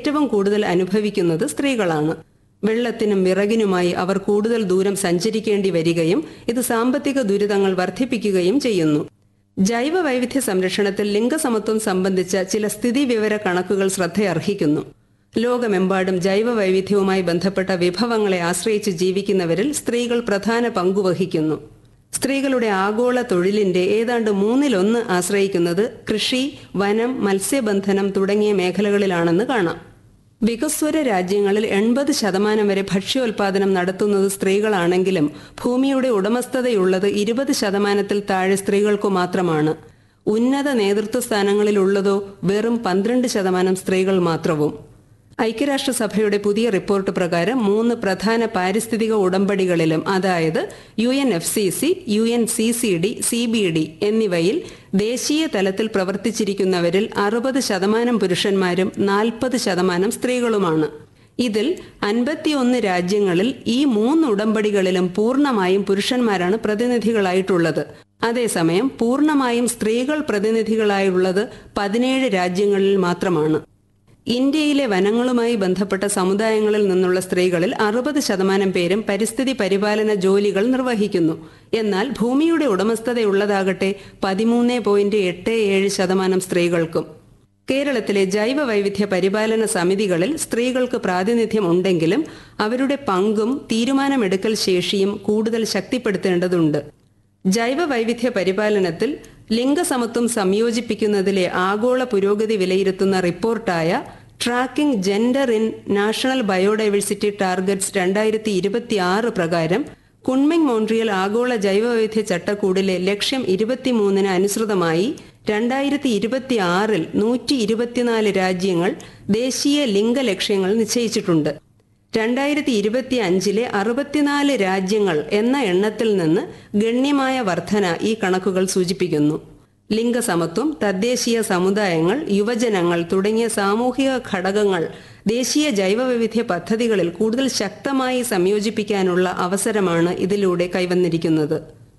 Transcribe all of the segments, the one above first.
ഏറ്റവും കൂടുതൽ അനുഭവിക്കുന്നത് സ്ത്രീകളാണ് വെള്ളത്തിനും വിറകിനുമായി അവർ കൂടുതൽ ദൂരം സഞ്ചരിക്കേണ്ടി വരികയും ഇത് സാമ്പത്തിക ദുരിതങ്ങൾ വർദ്ധിപ്പിക്കുകയും ചെയ്യുന്നു ജൈവ വൈവിധ്യ സംരക്ഷണത്തിൽ ലിംഗസമത്വം സംബന്ധിച്ച ചില സ്ഥിതിവിവര കണക്കുകൾ ശ്രദ്ധയർഹിക്കുന്നു ലോകമെമ്പാടും ജൈവ വൈവിധ്യവുമായി ബന്ധപ്പെട്ട വിഭവങ്ങളെ ആശ്രയിച്ച് ജീവിക്കുന്നവരിൽ സ്ത്രീകൾ പ്രധാന പങ്കുവഹിക്കുന്നു സ്ത്രീകളുടെ ആഗോള തൊഴിലിന്റെ ഏതാണ്ട് മൂന്നിലൊന്ന് ആശ്രയിക്കുന്നത് കൃഷി വനം മത്സ്യബന്ധനം തുടങ്ങിയ മേഖലകളിലാണെന്ന് കാണാം വികസ്വര രാജ്യങ്ങളിൽ എൺപത് ശതമാനം വരെ ഭക്ഷ്യോൽപാദനം നടത്തുന്നത് സ്ത്രീകളാണെങ്കിലും ഭൂമിയുടെ ഉടമസ്ഥതയുള്ളത് ഇരുപത് ശതമാനത്തിൽ താഴെ സ്ത്രീകൾക്കു മാത്രമാണ് ഉന്നത നേതൃത്വ സ്ഥാനങ്ങളിലുള്ളതോ വെറും പന്ത്രണ്ട് ശതമാനം സ്ത്രീകൾ മാത്രവും ഐക്യരാഷ്ട്രസഭയുടെ പുതിയ റിപ്പോർട്ട് പ്രകാരം മൂന്ന് പ്രധാന പാരിസ്ഥിതിക ഉടമ്പടികളിലും അതായത് U N F C C U N C C D C B D എന്നിവയിൽ ദേശീയ തലത്തിൽ പ്രവർത്തിച്ചിരിക്കുന്നവരിൽ അറുപത് ശതമാനം പുരുഷന്മാരും നാൽപ്പത് ശതമാനം സ്ത്രീകളുമാണ് ഇതിൽ അൻപത്തിയൊന്ന് രാജ്യങ്ങളിൽ ഈ മൂന്ന് ഉടമ്പടികളിലും പൂർണ്ണമായും പുരുഷന്മാരാണ് പ്രതിനിധികളായിട്ടുള്ളത് അതേസമയം പൂർണ്ണമായും സ്ത്രീകൾ പ്രതിനിധികളായുള്ളത് പതിനേഴ് രാജ്യങ്ങളിൽ മാത്രമാണ് ഇന്ത്യയിലെ വനങ്ങളുമായി ബന്ധപ്പെട്ട സമുദായങ്ങളിൽ നിന്നുള്ള സ്ത്രീകളിൽ അറുപത് ശതമാനം പേരും പരിസ്ഥിതി പരിപാലന ജോലികൾ നിർവഹിക്കുന്നു എന്നാൽ ഭൂമിയുടെ ഉടമസ്ഥതയുള്ളതാകട്ടെ പതിമൂന്ന് പോയിന്റ് എട്ട് ഏഴ് ശതമാനം സ്ത്രീകൾക്കും കേരളത്തിലെ ജൈവ വൈവിധ്യ പരിപാലന സമിതികളിൽ സ്ത്രീകൾക്ക് പ്രാതിനിധ്യം ഉണ്ടെങ്കിലും അവരുടെ പങ്കും തീരുമാനമെടുക്കൽ ശേഷിയും കൂടുതൽ ശക്തിപ്പെടുത്തേണ്ടതുണ്ട് ജൈവ വൈവിധ്യ പരിപാലനത്തിൽ ലിംഗസമത്വം സംയോജിപ്പിക്കുന്നതിലെ ആഗോള പുരോഗതി വിലയിരുത്തുന്ന റിപ്പോർട്ടായ tracking gender in national biodiversity targets രണ്ടായിരത്തി ഇരുപത്തി ആറ് പ്രകാരം കുൺമിങ് മോൺട്രിയൽ ആഗോള ജൈവവൈവിധ്യ ചട്ടക്കൂടിലെ ലക്ഷ്യം ഇരുപത്തിമൂന്നിന് അനുസൃതമായി രണ്ടായിരത്തി ഇരുപത്തി ആറിൽ നൂറ്റി ഇരുപത്തിനാല് രാജ്യങ്ങൾ ദേശീയ ലിംഗ ലക്ഷ്യങ്ങൾ നിശ്ചയിച്ചിട്ടുണ്ട് രണ്ടായിരത്തി ഇരുപത്തി അഞ്ചിലെ അറുപത്തിനാല് രാജ്യങ്ങൾ എന്ന എണ്ണത്തിൽ നിന്ന് ഗണ്യമായ വർധന ഈ കണക്കുകൾ സൂചിപ്പിക്കുന്നു ലിംഗസമത്വം തദ്ദേശീയ സമുദായങ്ങൾ യുവജനങ്ങൾ തുടങ്ങിയ സാമൂഹിക ഘടകങ്ങൾ ദേശീയ ജൈവവൈവിധ്യ പദ്ധതികളിൽ കൂടുതൽ ശക്തമായി സംയോജിപ്പിക്കാനുള്ള അവസരമാണ് ഇതിലൂടെ കൈവന്നിരിക്കുന്നത്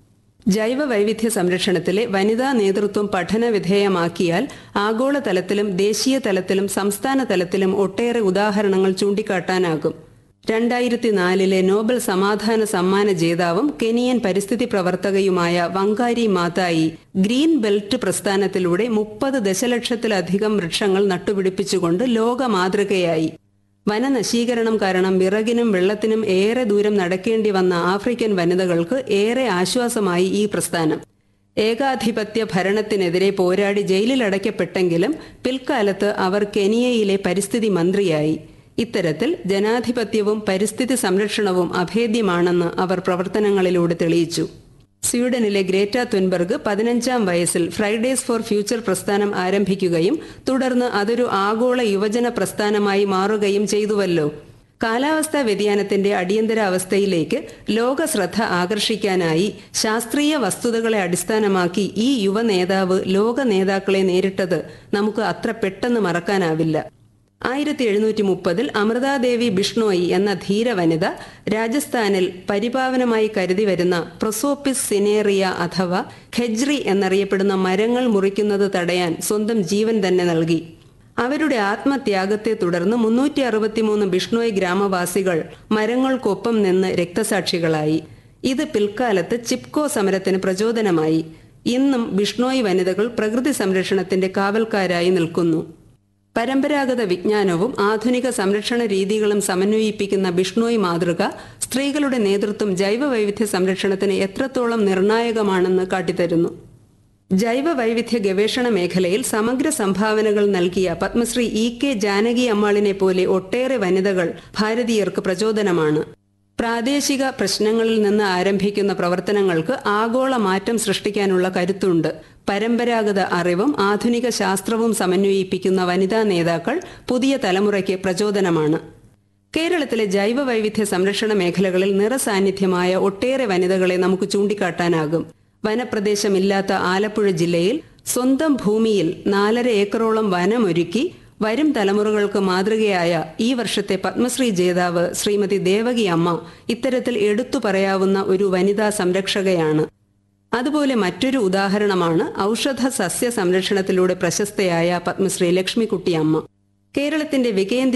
ജൈവ വൈവിധ്യ സംരക്ഷണത്തിലെ വനിതാ നേതൃത്വം പഠന വിധേയമാക്കിയാൽ ആഗോളതലത്തിലും ദേശീയ തലത്തിലും സംസ്ഥാന തലത്തിലും ഒട്ടേറെ ഉദാഹരണങ്ങൾ ചൂണ്ടിക്കാട്ടാനാകും രണ്ടായിരത്തി നാലിലെ നോബൽ സമാധാന സമ്മാന ജേതാവും കെനിയൻ പരിസ്ഥിതി പ്രവർത്തകയുമായ വങ്കാരി മാതായി ഗ്രീൻ ബെൽറ്റ് പ്രസ്ഥാനത്തിലൂടെ മുപ്പത് ദശലക്ഷത്തിലധികം വൃക്ഷങ്ങൾ നട്ടുപിടിപ്പിച്ചുകൊണ്ട് ലോക മാതൃകയായി വനനശീകരണം കാരണം വിറകിനും വെള്ളത്തിനും ഏറെ ദൂരം നടക്കേണ്ടി വന്ന ആഫ്രിക്കൻ വനിതകൾക്ക് ഏറെ ആശ്വാസമായി ഈ പ്രസ്ഥാനം ഏകാധിപത്യ ഭരണത്തിനെതിരെ പോരാടി ജയിലിലടയ്ക്കപ്പെട്ടെങ്കിലും പിൽക്കാലത്ത് അവർ കെനിയയിലെ പരിസ്ഥിതി മന്ത്രിയായി ഇത്തരത്തിൽ ജനാധിപത്യവും പരിസ്ഥിതി സംരക്ഷണവും അഭേദ്യമാണെന്ന് അവർ പ്രവർത്തനങ്ങളിലൂടെ തെളിയിച്ചു സ്വീഡനിലെ ഗ്രേറ്റ തുൻബർഗ് പതിനഞ്ചാം വയസ്സിൽ ഫ്രൈഡേസ് ഫോർ ഫ്യൂച്ചർ പ്രസ്ഥാനം ആരംഭിക്കുകയും തുടർന്ന് അതൊരു ആഗോള യുവജന പ്രസ്ഥാനമായി മാറുകയും ചെയ്തുവല്ലോ കാലാവസ്ഥാ വ്യതിയാനത്തിന്റെ അടിയന്തരാവസ്ഥയിലേക്ക് ലോക ശ്രദ്ധ ആകർഷിക്കാനായി ശാസ്ത്രീയ വസ്തുതകളെ അടിസ്ഥാനമാക്കി ഈ യുവ നേതാവ് ലോക നേതാക്കളെ നേരിട്ടത് നമുക്ക് അത്ര പെട്ടെന്ന് മറക്കാനാവില്ല ആയിരത്തി എഴുന്നൂറ്റി മുപ്പതിൽ അമൃതാദേവി ബിഷ്ണോയി എന്ന ധീര വനിത രാജസ്ഥാനിൽ പരിപാവനമായി കരുതി വരുന്ന പ്രൊസോപ്പിസ് സിനേറിയ അഥവാ ഖെജ്രി എന്നറിയപ്പെടുന്ന മരങ്ങൾ മുറിക്കുന്നത് തടയാൻ സ്വന്തം ജീവൻ തന്നെ നൽകി അവരുടെ ആത്മത്യാഗത്തെ തുടർന്ന് മുന്നൂറ്റി അറുപത്തിമൂന്ന് ബിഷ്ണോയ് ഗ്രാമവാസികൾ മരങ്ങൾക്കൊപ്പം നിന്ന് രക്തസാക്ഷികളായി ഇത് പിൽക്കാലത്ത് ചിപ്കോ സമരത്തിന് പ്രചോദനമായി ഇന്നും ബിഷ്ണോയ് വനിതകൾ പ്രകൃതി സംരക്ഷണത്തിന്റെ കാവൽക്കാരായി നിൽക്കുന്നു പരമ്പരാഗത വിജ്ഞാനവും ആധുനിക സംരക്ഷണ രീതികളും സമന്വയിപ്പിക്കുന്ന ബിഷ്ണോയ് മാതൃക സ്ത്രീകളുടെ നേതൃത്വം ജൈവ വൈവിധ്യ സംരക്ഷണത്തിന് എത്രത്തോളം നിർണായകമാണെന്ന് കാട്ടിത്തരുന്നു ജൈവ വൈവിധ്യ ഗവേഷണ മേഖലയിൽ സമഗ്ര സംഭാവനകൾ നൽകിയ പത്മശ്രീ ഇ കെ ജാനകി അമ്മാളിനെ പോലെ ഒട്ടേറെ വനിതകൾ ഭാരതീയർക്ക് പ്രചോദനമാണ് പ്രാദേശിക പ്രശ്നങ്ങളിൽ നിന്ന് ആരംഭിക്കുന്ന പ്രവർത്തനങ്ങൾക്ക് ആഗോള മാറ്റം സൃഷ്ടിക്കാനുള്ള കരുത്തുണ്ട് പരമ്പരാഗത അറിവും ആധുനിക ശാസ്ത്രവും സമന്വയിപ്പിക്കുന്ന വനിതാ നേതാക്കൾ പുതിയ തലമുറയ്ക്ക് പ്രചോദനമാണ് കേരളത്തിലെ ജൈവ വൈവിധ്യ സംരക്ഷണ മേഖലകളിൽ നിറസാന്നിധ്യമായ ഒട്ടേറെ വനിതകളെ നമുക്ക് ചൂണ്ടിക്കാട്ടാനാകും വനപ്രദേശമില്ലാത്ത ആലപ്പുഴ ജില്ലയിൽ സ്വന്തം ഭൂമിയിൽ നാലര ഏക്കറോളം വനമൊരുക്കി വരും തലമുറകൾക്ക് മാതൃകയായ ഈ വർഷത്തെ പത്മശ്രീ ജേതാവ് ശ്രീമതി ദേവകി അമ്മ ഇത്തരത്തിൽ എടുത്തു പറയാവുന്ന ഒരു വനിതാ സംരക്ഷകയാണ് അതുപോലെ മറ്റൊരു ഉദാഹരണമാണ് ഔഷധ സസ്യ സംരക്ഷണത്തിലൂടെ പ്രശസ്തയായ പത്മശ്രീ ലക്ഷ്മിക്കുട്ടി അമ്മ കേരളത്തിന്റെ വികേന്ദ്ര